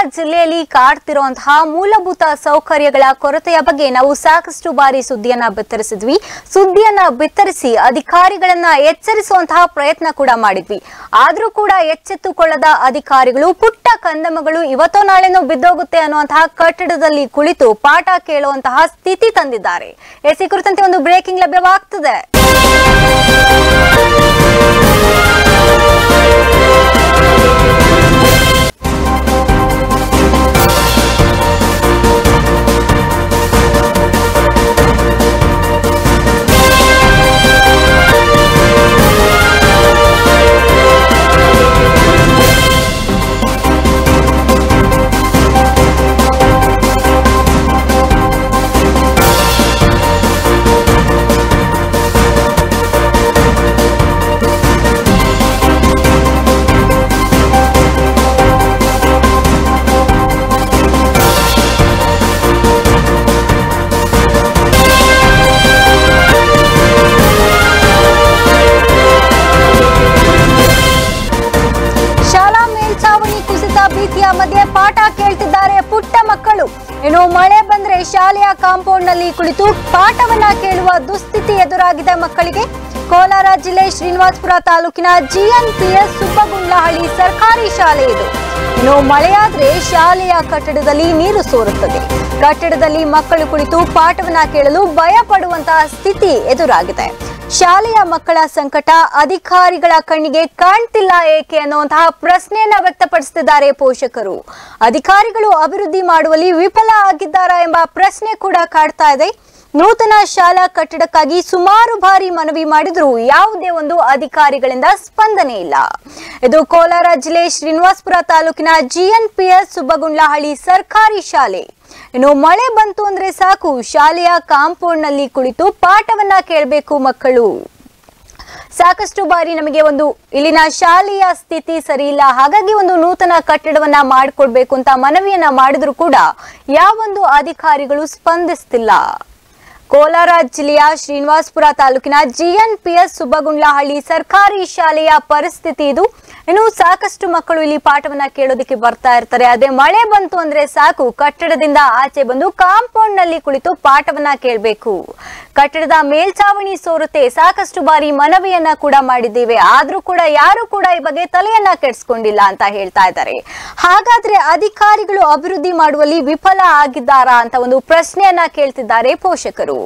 ಜಿಲ್ಲೆಯಲ್ಲಿ ಕಾಡ್ತಿರುವಂತಹ ಮೂಲಭೂತ ಸೌಕರ್ಯಗಳ ಕೊರತೆಯ ಬಗ್ಗೆ ನಾವು ಸಾಕಷ್ಟು ಬಾರಿ ಸುದ್ದಿಯನ್ನ ಬಿತ್ತರಿಸಿದ್ವಿ ಸುದ್ದಿಯನ್ನ ಬಿತ್ತರಿಸಿ ಅಧಿಕಾರಿಗಳನ್ನ ಎಚ್ಚರಿಸುವಂತಹ ಪ್ರಯತ್ನ ಕೂಡ ಮಾಡಿದ್ವಿ ಆದ್ರೂ ಕೂಡ ಎಚ್ಚೆತ್ತುಕೊಳ್ಳದ ಅಧಿಕಾರಿಗಳು ಪುಟ್ಟ ಕಂದಮಗಳು ಇವತ್ತೋ ನಾಳೆನೋ ಬಿದ್ದೋಗುತ್ತೆ ಅನ್ನುವಂತಹ ಕಟ್ಟಡದಲ್ಲಿ ಕುಳಿತು ಪಾಠ ಕೇಳುವಂತಹ ಸ್ಥಿತಿ ತಂದಿದ್ದಾರೆ ಎಸ್ ಈ ಕುರಿತಂತೆ ಒಂದು ಬ್ರೇಕಿಂಗ್ ಲಭ್ಯವಾಗ್ತದೆ ಶಾಲಾ ಮೇಲ್ಛಾವಣಿ ಕುಸಿತ ಭೀತಿಯ ಮಧ್ಯೆ ಪಾಠ ಕೇಳ್ತಿದ್ದಾರೆ ಪುಟ್ಟ ಮಕ್ಕಳು ಇನ್ನು ಮಳೆ ಬಂದ್ರೆ ಶಾಲೆಯ ಕಾಂಪೌಂಡ್ ನಲ್ಲಿ ಕುಳಿತು ಪಾಠವನ್ನ ಕೇಳುವ ದುಸ್ಥಿತಿ ಎದುರಾಗಿದೆ ಮಕ್ಕಳಿಗೆ ಕೋಲಾರ ಜಿಲ್ಲೆ ಶ್ರೀನಿವಾಸಪುರ ತಾಲೂಕಿನ ಜಿಎನ್ಪಿಎಸ್ ಸುಬ್ಬಗುಂಡ್ಲಹಳ್ಳಿ ಸರ್ಕಾರಿ ಶಾಲೆ ಇದು ಇನ್ನು ಮಳೆಯಾದ್ರೆ ಶಾಲೆಯ ಕಟ್ಟಡದಲ್ಲಿ ನೀರು ಸೋರುತ್ತದೆ ಕಟ್ಟಡದಲ್ಲಿ ಮಕ್ಕಳು ಕುಳಿತು ಪಾಠವನ್ನ ಕೇಳಲು ಭಯ ಪಡುವಂತಹ ಸ್ಥಿತಿ ಎದುರಾಗಿದೆ ಶಾಲೆಯ ಮಕ್ಕಳ ಸಂಕಟ ಅಧಿಕಾರಿಗಳ ಕಣ್ಣಿಗೆ ಕಾಣ್ತಿಲ್ಲ ಏಕೆ ಅನ್ನುವಂತಹ ಪ್ರಶ್ನೆಯನ್ನ ವ್ಯಕ್ತಪಡಿಸುತ್ತಿದ್ದಾರೆ ಪೋಷಕರು ಅಧಿಕಾರಿಗಳು ಅಭಿವೃದ್ಧಿ ಮಾಡುವಲ್ಲಿ ವಿಫಲ ಆಗಿದ್ದಾರಾ ಎಂಬ ಪ್ರಶ್ನೆ ಕೂಡ ಕಾಡ್ತಾ ಇದೆ ನೂತನ ಶಾಲಾ ಕಟ್ಟಡಕ್ಕಾಗಿ ಸುಮಾರು ಬಾರಿ ಮನವಿ ಮಾಡಿದರೂ ಯಾವುದೇ ಒಂದು ಅಧಿಕಾರಿಗಳಿಂದ ಸ್ಪಂದನೆ ಇಲ್ಲ ಇದು ಕೋಲಾರ ಜಿಲ್ಲೆ ಶ್ರೀನಿವಾಸಪುರ ತಾಲೂಕಿನ ಜಿಎನ್ಪಿಎಸ್ ಸುಬ್ಬಗುಂಡ್ಲಹಳ್ಳಿ ಸರ್ಕಾರಿ ಶಾಲೆ ಇನ್ನು ಮಳೆ ಬಂತು ಅಂದ್ರೆ ಸಾಕು ಶಾಲೆಯ ಕಾಂಪೌಂಡ್ ನಲ್ಲಿ ಕುಳಿತು ಪಾಠವನ್ನ ಕೇಳಬೇಕು ಮಕ್ಕಳು ಸಾಕಷ್ಟು ಬಾರಿ ನಮಗೆ ಒಂದು ಇಲ್ಲಿನ ಶಾಲೆಯ ಸ್ಥಿತಿ ಸರಿ ಇಲ್ಲ ಹಾಗಾಗಿ ಒಂದು ನೂತನ ಕಟ್ಟಡವನ್ನ ಮಾಡಿಕೊಡ್ಬೇಕು ಅಂತ ಮನವಿಯನ್ನ ಮಾಡಿದ್ರು ಕೂಡ ಯಾವೊಂದು ಅಧಿಕಾರಿಗಳು ಸ್ಪಂದಿಸ್ತಿಲ್ಲ ಕೋಲಾರ ಜಿಲ್ಲೆಯ ಶ್ರೀನಿವಾಸಪುರ ತಾಲೂಕಿನ ಜಿಎನ್ಪಿಎಸ್ ಸುಬ್ಬಗುಂಡ್ಲಹಳ್ಳಿ ಸರ್ಕಾರಿ ಶಾಲೆಯ ಪರಿಸ್ಥಿತಿ ಇದು ಇನ್ನು ಸಾಕಷ್ಟು ಮಕ್ಕಳು ಇಲ್ಲಿ ಪಾಠವನ್ನ ಕೇಳೋದಕ್ಕೆ ಬರ್ತಾ ಇರ್ತಾರೆ ಅದೇ ಮಳೆ ಬಂತು ಅಂದ್ರೆ ಸಾಕು ಕಟ್ಟಡದಿಂದ ಆಚೆ ಬಂದು ಕಾಂಪೌಂಡ್ ನಲ್ಲಿ ಕುಳಿತು ಪಾಠವನ್ನ ಕೇಳಬೇಕು ಕಟ್ಟಡದ ಮೇಲ್ಛಾವಣಿ ಸೋರುತ್ತೆ ಸಾಕಷ್ಟು ಬಾರಿ ಮನವಿಯನ್ನ ಕೂಡ ಮಾಡಿದ್ದೇವೆ ಆದ್ರೂ ಕೂಡ ಯಾರು ಕೂಡ ಈ ಬಗ್ಗೆ ತಲೆಯನ್ನ ಕೆಡಿಸ್ಕೊಂಡಿಲ್ಲ ಅಂತ ಹೇಳ್ತಾ ಇದ್ದಾರೆ ಹಾಗಾದ್ರೆ ಅಧಿಕಾರಿಗಳು ಅಭಿವೃದ್ಧಿ ಮಾಡುವಲ್ಲಿ ವಿಫಲ ಆಗಿದ್ದಾರಾ ಅಂತ ಒಂದು ಪ್ರಶ್ನೆಯನ್ನ ಕೇಳ್ತಿದ್ದಾರೆ ಪೋಷಕರು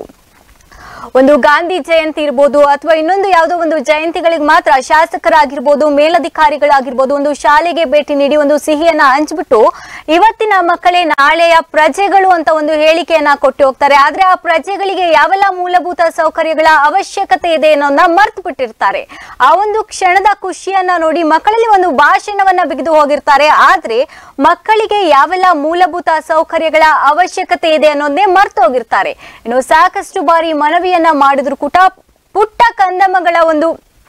ಒಂದು ಗಾಂಧಿ ಜಯಂತಿ ಇರ್ಬೋದು ಅಥವಾ ಇನ್ನೊಂದು ಯಾವುದೋ ಒಂದು ಜಯಂತಿಗಳಿಗೆ ಮಾತ್ರ ಶಾಸಕರಾಗಿರ್ಬೋದು ಮೇಲಧಿಕಾರಿಗಳಾಗಿರ್ಬೋದು ಒಂದು ಶಾಲೆಗೆ ಭೇಟಿ ನೀಡಿ ಒಂದು ಸಿಹಿಯನ್ನ ಹಂಚ್ಬಿಟ್ಟು ಇವತ್ತಿನ ಮಕ್ಕಳೇ ನಾಳೆಯ ಪ್ರಜೆಗಳು ಅಂತ ಒಂದು ಹೇಳಿಕೆಯನ್ನ ಕೊಟ್ಟು ಹೋಗ್ತಾರೆ ಆದ್ರೆ ಆ ಪ್ರಜೆಗಳಿಗೆ ಯಾವೆಲ್ಲ ಮೂಲಭೂತ ಸೌಕರ್ಯಗಳ ಅವಶ್ಯಕತೆ ಇದೆ ಅನ್ನೋದನ್ನ ಮರ್ತು ಬಿಟ್ಟಿರ್ತಾರೆ ಆ ಒಂದು ಕ್ಷಣದ ಖುಷಿಯನ್ನ ನೋಡಿ ಮಕ್ಕಳಲ್ಲಿ ಒಂದು ಭಾಷಣವನ್ನ ಬಿಗಿದು ಹೋಗಿರ್ತಾರೆ ಆದ್ರೆ ಮಕ್ಕಳಿಗೆ ಯಾವೆಲ್ಲ ಮೂಲಭೂತ ಸೌಕರ್ಯಗಳ ಅವಶ್ಯಕತೆ ಇದೆ ಅನ್ನೋದನ್ನೇ ಮರ್ತು ಹೋಗಿರ್ತಾರೆ ಇನ್ನು ಸಾಕಷ್ಟು ಬಾರಿ ಮನವಿಯನ್ನ ಮಾಡಿದ್ರು ಕೂಡ ಪುಟ್ಟ ಕಂದಮಗಳ ಒಂದು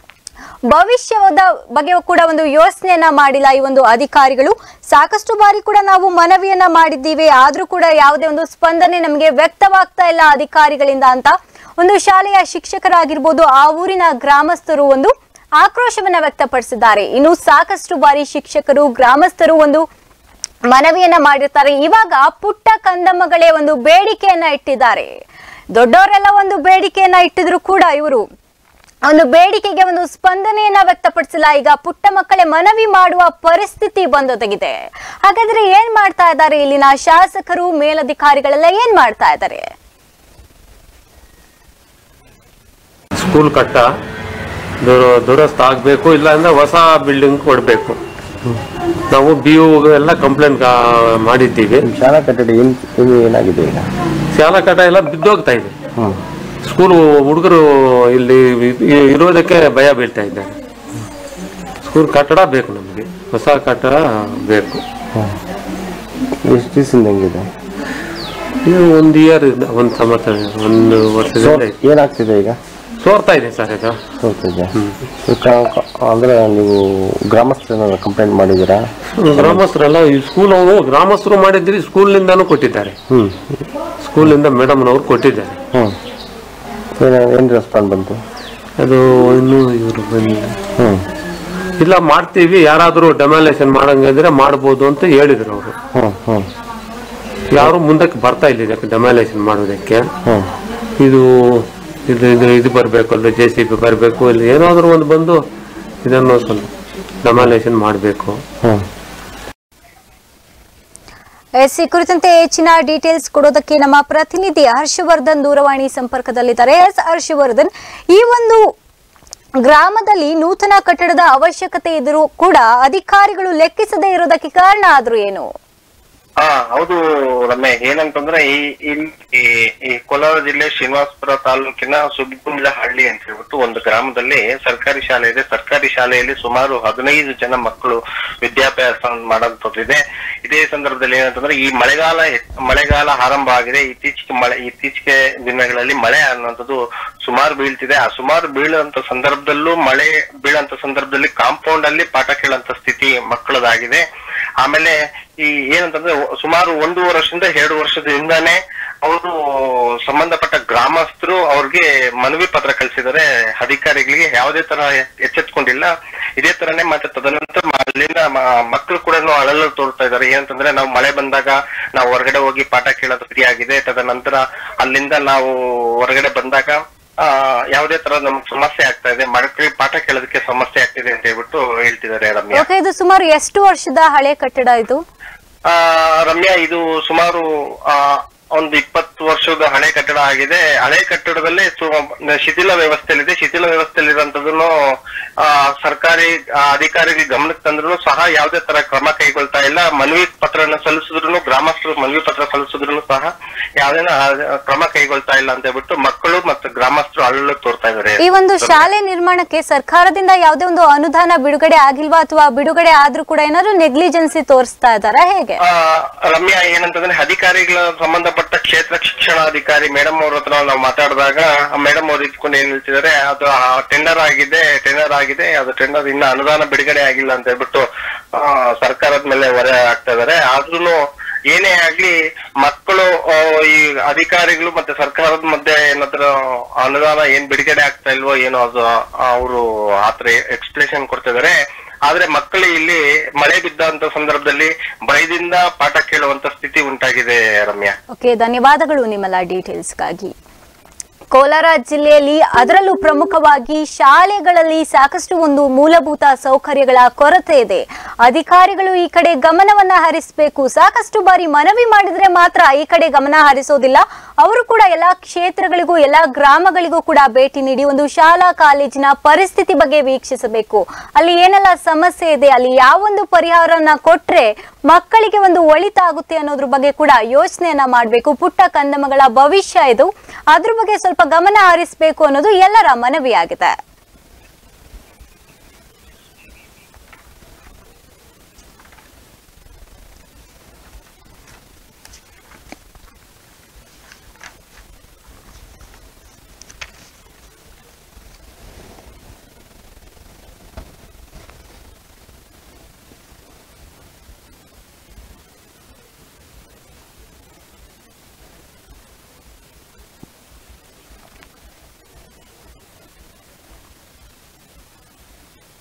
ಭವಿಷ್ಯದ ಬಗ್ಗೆ ಕೂಡ ಒಂದು ಯೋಚನೆಯನ್ನ ಮಾಡಿಲ್ಲ ಈ ಒಂದು ಅಧಿಕಾರಿಗಳು ಸಾಕಷ್ಟು ಬಾರಿ ಕೂಡ ನಾವು ಮನವಿಯನ್ನ ಮಾಡಿದ್ದೀವಿ ಆದ್ರೂ ಕೂಡ ಯಾವುದೇ ಒಂದು ಸ್ಪಂದನೆ ನಮಗೆ ವ್ಯಕ್ತವಾಗ್ತಾ ಇಲ್ಲ ಅಧಿಕಾರಿಗಳಿಂದ ಅಂತ ಒಂದು ಶಾಲೆಯ ಶಿಕ್ಷಕರಾಗಿರ್ಬೋದು ಆ ಊರಿನ ಗ್ರಾಮಸ್ಥರು ಒಂದು ಆಕ್ರೋಶವನ್ನ ವ್ಯಕ್ತಪಡಿಸಿದ್ದಾರೆ ಇನ್ನು ಸಾಕಷ್ಟು ಬಾರಿ ಶಿಕ್ಷಕರು ಗ್ರಾಮಸ್ಥರು ಒಂದು ಮನವಿಯನ್ನ ಮಾಡಿರ್ತಾರೆ ಇವಾಗ ಪುಟ್ಟ ಕಂದಮ್ಮಗಳೇ ಒಂದು ಬೇಡಿಕೆಯನ್ನ ಇಟ್ಟಿದ್ದಾರೆ ದೊಡ್ಡವರೆಲ್ಲ ಒಂದು ಬೇಡಿಕೆಯನ್ನ ಇಟ್ಟಿದ್ರು ಕೂಡ ಇವರು ಒಂದು ಬೇಡಿಕೆಗೆ ಒಂದು ಸ್ಪಂದನೆಯನ್ನ ವ್ಯಕ್ತಪಡಿಸಿಲ್ಲ ಈಗ ಪುಟ್ಟ ಮಕ್ಕಳೇ ಮನವಿ ಮಾಡುವ ಪರಿಸ್ಥಿತಿ ಬಂದೊದಗಿದೆ ಹಾಗಾದ್ರೆ ಏನ್ ಮಾಡ್ತಾ ಇದ್ದಾರೆ ಇಲ್ಲಿನ ಶಾಸಕರು ಮೇಲಧಿಕಾರಿಗಳೆಲ್ಲ ಏನ್ ಮಾಡ್ತಾ ಇದ್ದಾರೆ ಸ್ಕೂಲ್ ಕಟ್ಟ ದುರ ದುರಸ್ತ ಆಗಬೇಕು ಇಲ್ಲ ಅಂದ್ರೆ ಹೊಸ ಬಿಲ್ಡಿಂಗ್ ಕೊಡಬೇಕು ನಾವು ಬಿ ಯು ಎಲ್ಲ ಕಂಪ್ಲೇಂಟ್ ಮಾಡಿದ್ದೀವಿ ನಿಮ್ ಶಾಲಾ ಕಟ್ಟಡ ಏನ್ ಏನು ಏನಾಗಿದೆ ಈಗ ಶಾಲಾ ಕಟ್ಟ ಎಲ್ಲ ಬಿದ್ದೋಗ್ತಾ ಇದೆ ಹ್ಮ್ ಸ್ಕೂಲ್ ಹುಡುಗರು ಇಲ್ಲಿ ಇ- ಇರೋದಕ್ಕೆ ಭಯ ಬೀಳ್ತಾ ಇದ್ದಾರೆ ಸ್ಕೂಲ್ ಕಟ್ಟಡ ಬೇಕು ನಮಗೆ ಹೊಸ ಕಟ್ಟಡ ಬೇಕು ಎಷ್ಟು ದಿವಸದಿಂದ ಹೆಂಗಿದೆ ಇದು ಒಂದು ಇಯರ್ ಒಂದು ಸಂವತ್ಸರ ಒಂದು ವರ್ಷದಿಂದ ಇದೆ. ಏನಾಗ್ತಿದೆ ಈಗ ಸೋರ್ತಾ ಇದೆ ಸರ್ ಇದು ಸೋತಿದೆ ಅಂದ್ರೆ ನೀವು ಗ್ರಾಮಸ್ಥರನ್ನ ಕಂಪ್ಲೇಂಟ್ ಮಾಡಿದ್ದೀರಾ ಗ್ರಾಮಸ್ಥರೆಲ್ಲ ಈ ಸ್ಕೂಲ್ ಅವರು ಗ್ರಾಮಸ್ಥರು ಮಾಡಿದ್ರಿ ಸ್ಕೂಲ್ನಿಂದಾನು ಕೊಟ್ಟಿದ್ದಾರೆ ಹ್ಮ್ ಸ್ಕೂಲಿಂದ ಮೇಡಮ್ನವ್ರು ಕೊಟ್ಟಿದ್ದಾರೆ ಹ್ಮ್ ಏನ ಏನ್ ರೆಸ್ಪಾಂಡ್ ಬಂತು ಅದು ಇನ್ನೂ ಇವರು ಬಂದಿಲ್ಲ ಹ್ಮ್ ಇಲ್ಲ ಮಾಡ್ತೀವಿ ಯಾರಾದ್ರೂ ಡೆಮಾಲೇಷನ್ ಮಾಡಂಗಿದ್ರೆ ಮಾಡ್ಬೋದು ಅಂತ ಹೇಳಿದ್ರು ಅವರು ಹ್ಞೂ ಹ್ಞೂ ಯಾರು ಮುಂದಕ್ಕೆ ಬರ್ತಾ ಇಲ್ಲ ಇದಕ್ಕೆ ಡೆಮಾಲೇಷನ್ ಮಾಡೋದಕ್ಕೆ ಹ್ಞೂ ಇದು ಇದು ಇದು ಇದು ಬರಬೇಕು ಅಲ್ಲ ಜೆ ಸಿ ಬಿ ಬರಬೇಕು ಇಲ್ಲಿ ಏನಾದರೂ ಒಂದು ಬಂದು ಇದನ್ನು ಸ್ವಲ್ಪ ಡೆಮಾಲೇಷನ್ ಮಾಡಬೇಕು ಹ್ಞೂ ಎಸ್ ಈ ಕುರಿತಂತೆ ಹೆಚ್ಚಿನ ಡೀಟೇಲ್ಸ್ ಕೊಡೋದಕ್ಕೆ ನಮ್ಮ ಪ್ರತಿನಿಧಿ ಹರ್ಷವರ್ಧನ್ ದೂರವಾಣಿ ಸಂಪರ್ಕದಲ್ಲಿದ್ದಾರೆ ಎಸ್ ಹರ್ಷವರ್ಧನ್ ಈ ಒಂದು ಗ್ರಾಮದಲ್ಲಿ ನೂತನ ಕಟ್ಟಡದ ಅವಶ್ಯಕತೆ ಇದ್ರೂ ಕೂಡ ಅಧಿಕಾರಿಗಳು ಲೆಕ್ಕಿಸದೇ ಇರೋದಕ್ಕೆ ಕಾರಣ ಆದ್ರೂ ಏನು ಹಾ ಹೌದು ರಮ್ಯ ಏನಂತಂದ್ರೆ ಈ ಇಲ್ಲಿ ಈ- ಈ ಕೋಲಾರ ಜಿಲ್ಲೆ ಶ್ರೀನಿವಾಸಪುರ ತಾಲೂಕಿನ ಸುಗ್ಗುಂಡ್ಲ ಹಳ್ಳಿ ಅಂತ ಹೇಳ್ಬಿಟ್ಟು ಒಂದು ಗ್ರಾಮದಲ್ಲಿ ಸರ್ಕಾರಿ ಶಾಲೆ ಇದೆ ಸರ್ಕಾರಿ ಶಾಲೆಯಲ್ಲಿ ಸುಮಾರು ಹದಿನೈದು ಜನ ಮಕ್ಕಳು ವಿದ್ಯಾಭ್ಯಾಸ ಮಾಡೋಂಥದ್ದಿದೆ ಇದೇ ಸಂದರ್ಭದಲ್ಲಿ ಏನಂತಂದ್ರೆ ಈ ಮಳೆಗಾಲ ಹೆಚ್- ಮಳೆಗಾಲ ಆರಂಭ ಆಗಿದೆ ಇತ್ತೀಚೆಗೆ ಮಳೆ ಇತ್ತೀಚೆಗೆ ದಿನಗಳಲ್ಲಿ ಮಳೆ ಅನ್ನುವಂಥದ್ದು ಸುಮಾರು ಬೀಳ್ತಿದೆ ಆ ಸುಮಾರು ಬೀಳುವಂತ ಸಂದರ್ಭದಲ್ಲೂ ಮಳೆ ಬೀಳಂತ ಸಂದರ್ಭದಲ್ಲಿ ಕಾಂಪೌಂಡ್ ಅಲ್ಲಿ ಪಾಠ ಕೇಳಂತ ಸ್ಥಿತಿ ಮಕ್ಕಳದಾಗಿದೆ ಆಮೇಲೆ ಈ ಏನಂತಂದ್ರೆ ಸುಮಾರು ಒಂದೂವರೆ ವರ್ಷದಿಂದ ಎರಡು ವರ್ಷದಿಂದಾನೇ ಅವರು ಸಂಬಂಧಪಟ್ಟ ಗ್ರಾಮಸ್ಥರು ಅವ್ರಿಗೆ ಮನವಿ ಪತ್ರ ಕಳಿಸಿದ್ದಾರೆ ಅಧಿಕಾರಿಗಳಿಗೆ ಯಾವುದೇ ತರ ಎಚ್ಚೆತ್ಕೊಂಡಿಲ್ಲ ಇದೇ ತರನೇ ಮತ್ತೆ ತದನಂತರ ಮ- ಅಲ್ಲಿಂದ ಮ- ಮಕ್ಕಳು ಕೂಡ ಅಳಲು ತೋರ್ತಾ ಇದ್ದಾರೆ ಏನಂತಂದ್ರೆ ನಾವು ಮಳೆ ಬಂದಾಗ ನಾವು ಹೊರಗಡೆ ಹೋಗಿ ಪಾಠ ಕೇಳೋದು ಫ್ರೀ ಆಗಿದೆ ತದನಂತರ ಅಲ್ಲಿಂದ ನಾವು ಹೊರಗಡೆ ಬಂದಾಗ ಆ ಯಾವುದೇ ತರ ನಮ್ಗೆ ಸಮಸ್ಯೆ ಆಗ್ತಾ ಇದೆ ಮಕ್ಕಳಿಗೆ ಪಾಠ ಕೇಳೋದಕ್ಕೆ ಸಮಸ್ಯೆ ಆಗ್ತಿದೆ ಅಂತ ಹೇಳ್ಬಿಟ್ಟು ಹೇಳ್ತಿದ್ದಾರೆ ರಮ್ಯಾ ಓಕೆ ಇದು ಸುಮಾರು ಎಷ್ಟು ವರ್ಷದ ಹಳೆ ಕಟ್ಟಡ ಇದು ಆ ರಮ್ಯಾ ಇದು ಸುಮಾರು ಆ ಒಂದು ಇಪ್ಪತ್ತು ವರ್ಷದ ಹಳೆ ಕಟ್ಟಡ ಆಗಿದೆ ಹಳೆ ಕಟ್ಟಡದಲ್ಲೇ ಸು- ಶಿಥಿಲ ವ್ಯವಸ್ಥೆಯಲ್ಲಿದೆ ಶಿಥಿಲ ವ್ಯವಸ್ಥೆಯಲ್ಲಿರುವಂತದನ್ನು ಆ ಸರ್ಕಾರಿ ಆ, ಅಧಿಕಾರಿಗಳ ಗಮನಕ್ಕೆ ತಂದ್ರು ಸಹ ಯಾವುದೇ ತರ ಕ್ರಮ ಕೈಗೊಳ್ತಾ ಇಲ್ಲ ಮನವಿ ಪತ್ರನ ಸಲ್ಲಿಸಿದ್ರು ಗ್ರಾಮಸ್ಥರು ಮನವಿ ಪತ್ರ ಸಲ್ಲಿಸಿದ್ರು ಸಹ ಯಾವುದೇ ಕ್ರಮ ಕೈಗೊಳ್ತಾ ಇಲ್ಲ ಅಂತ ಹೇಳ್ಬಿಟ್ಟು ಮಕ್ಕಳು ಮತ್ತು ಗ್ರಾಮಸ್ಥರು ಅಳಲು ತೋರ್ತಾ ಇದ್ದಾರೆ ಈ ಒಂದು ಶಾಲೆ ನಿರ್ಮಾಣಕ್ಕೆ ಸರ್ಕಾರದಿಂದ ಯಾವುದೇ ಒಂದು ಅನುದಾನ ಬಿಡುಗಡೆ ಆಗಿಲ್ವಾ ಅಥವಾ ಬಿಡುಗಡೆ ಆದ್ರೂ ಕೂಡ ಏನಾದ್ರು ನೆಗ್ಲಿಜೆನ್ಸಿ ತೋರಿಸ್ತಾ ಇದಾರಾ ಹೇಗೆ ಆ, ರಮ್ಯಾ ಏನಂತಂದ್ರೆ ಅಧಿಕಾರಿಗಳ ಸಂಬಂಧಪಟ್ಟ ಕ್ಷೇತ್ರ ಶಿಕ್ಷಣಾಧಿಕಾರಿ ಮೇಡಮ್ ಅವ್ರ ಹತ್ರ ನಾವು ಮಾತಾಡಿದಾಗ ಮೇಡಮ್ ಅವ್ರು ಇದ್ಕೊಂಡು ಏನ್ ಹೇಳ್ತಿದ್ದಾರೆ ಅದು ಟೆಂಡರ್ ಆಗಿದೆ ಟೆಂಡರ್ ಆಗಿದೆ ಅದು ಟೆಂಡರ್ ಇನ್ನ ಅನುದಾನ ಬಿಡುಗಡೆ ಆಗಿಲ್ಲ ಅಂತ ಹೇಳ್ಬಿಟ್ಟು ಆ, ಸರ್ಕಾರದ ಮೇಲೆ ಹೊರೆ ಆಗ್ತಾ ಇದಾರೆ ಆದ್ರೂ ಏನೇ ಆಗ್ಲಿ ಮಕ್ಕಳು ಆ, ಈ ಅಧಿಕಾರಿಗಳು ಮತ್ತೆ ಸರ್ಕಾರದ ಮಧ್ಯೆ ಏನಾದ್ರು ಅನುದಾನ ಏನ್ ಬಿಡುಗಡೆ ಆಗ್ತಾ ಇಲ್ವೋ ಏನೋ ಅದು ಅವರು ಆತರ ಎಕ್ಸ್ಪ್ಲೇಷನ್ ಕೊಡ್ತಿದ್ದಾರೆ ಆದ್ರೆ ಮಕ್ಕಳು ಇಲ್ಲಿ ಮಳೆ ಬಿದ್ದಂತ ಸಂದರ್ಭದಲ್ಲಿ ಭಯದಿಂದ ಪಾಠ ಕೇಳುವಂತ ಸ್ಥಿತಿ ಉಂಟಾಗಿದೆ ರಮ್ಯಾ ಓಕೆ ಧನ್ಯವಾದಗಳು ನಿಮ್ಮೆಲ್ಲ ಡೀಟೇಲ್ಸ್ಗಾಗಿ ಕೋಲಾರ ಜಿಲ್ಲೆಯಲ್ಲಿ ಅದರಲ್ಲೂ ಪ್ರಮುಖವಾಗಿ ಶಾಲೆಗಳಲ್ಲಿ ಸಾಕಷ್ಟು ಒಂದು ಮೂಲಭೂತ ಸೌಕರ್ಯಗಳ ಕೊರತೆ ಇದೆ ಅಧಿಕಾರಿಗಳು ಈ ಕಡೆ ಗಮನವನ್ನ ಹರಿಸಬೇಕು ಸಾಕಷ್ಟು ಬಾರಿ ಮನವಿ ಮಾಡಿದ್ರೆ ಮಾತ್ರ ಈ ಕಡೆ ಗಮನ ಹರಿಸೋದಿಲ್ಲ ಅವರು ಕೂಡ ಎಲ್ಲಾ ಕ್ಷೇತ್ರಗಳಿಗೂ ಎಲ್ಲಾ ಗ್ರಾಮಗಳಿಗೂ ಕೂಡ ಭೇಟಿ ನೀಡಿ ಒಂದು ಶಾಲಾ ಕಾಲೇಜಿನ ಪರಿಸ್ಥಿತಿ ಬಗ್ಗೆ ವೀಕ್ಷಿಸಬೇಕು ಅಲ್ಲಿ ಏನೆಲ್ಲ ಸಮಸ್ಯೆ ಇದೆ ಅಲ್ಲಿ ಯಾವೊಂದು ಪರಿಹಾರನ ಕೊಟ್ರೆ ಮಕ್ಕಳಿಗೆ ಒಂದು ಒಳಿತಾಗುತ್ತೆ ಅನ್ನೋದ್ರ ಬಗ್ಗೆ ಕೂಡ ಯೋಚನೆಯನ್ನ ಮಾಡಬೇಕು ಪುಟ್ಟ ಕಂದಮಗಳ ಭವಿಷ್ಯ ಇದು ಅದ್ರ ಬಗ್ಗೆ ಸ್ವಲ್ಪ ಗಮನ ಹರಿಸಬೇಕು ಅನ್ನೋದು ಎಲ್ಲರ ಮನವಿಯಾಗಿದೆ